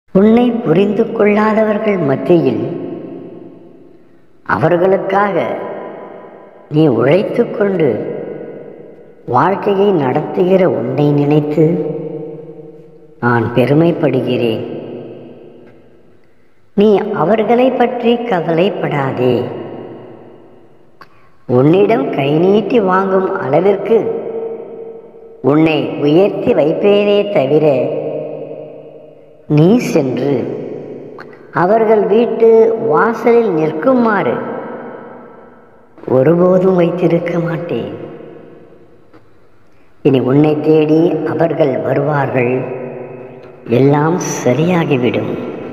உன்னை புரிந்து கொள்ளாதவர்கள் மத்தியில் அவர்களுக்காக நீ உழைத்து கொண்டு வாழ்க்கையை நடத்துகிற உன்னை நினைத்து நான் பெருமைப்படுகிறேன் நீ அவர்களை பற்றி கவலைப்படாதே உன்னிடம் கை நீட்டி வாங்கும் அளவிற்கு உன்னை உயர்த்தி வைப்பேனே தவிர நீ சென்று அவர்கள் வீட்டு வாசலில் நிற்குமாறு ஒருபோதும் வைத்திருக்க மாட்டேன் இனி உன்னை தேடி அவர்கள் வருவார்கள் எல்லாம் சரியாகிவிடும்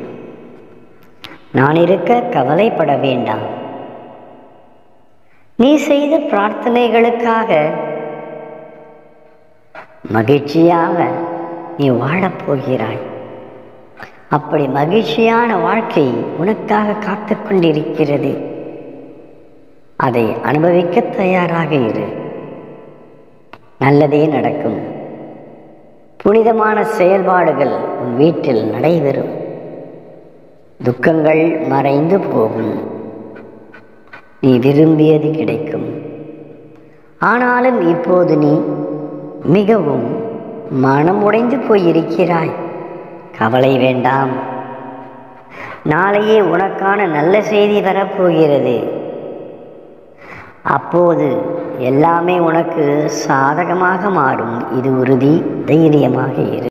நான் இருக்க கவலைப்பட வேண்டாம் நீ செய்த பிரார்த்தனைகளுக்காக மகிழ்ச்சியாக நீ வாழப்போகிறாய் அப்படி மகிழ்ச்சியான வாழ்க்கை உனக்காக காத்து கொண்டிருக்கிறது அதை அனுபவிக்க தயாராக இரு நல்லதே நடக்கும் புனிதமான செயல்பாடுகள் உன் வீட்டில் நடைபெறும் துக்கங்கள் மறைந்து போகும் நீ விரும்பியது கிடைக்கும் ஆனாலும் இப்போது நீ மிகவும் மனம் உடைந்து போயிருக்கிறாய் கவலை வேண்டாம் நாளையே உனக்கான நல்ல செய்தி வரப்போகிறது அப்போது எல்லாமே உனக்கு சாதகமாக மாறும் இது உறுதி தைரியமாக இரு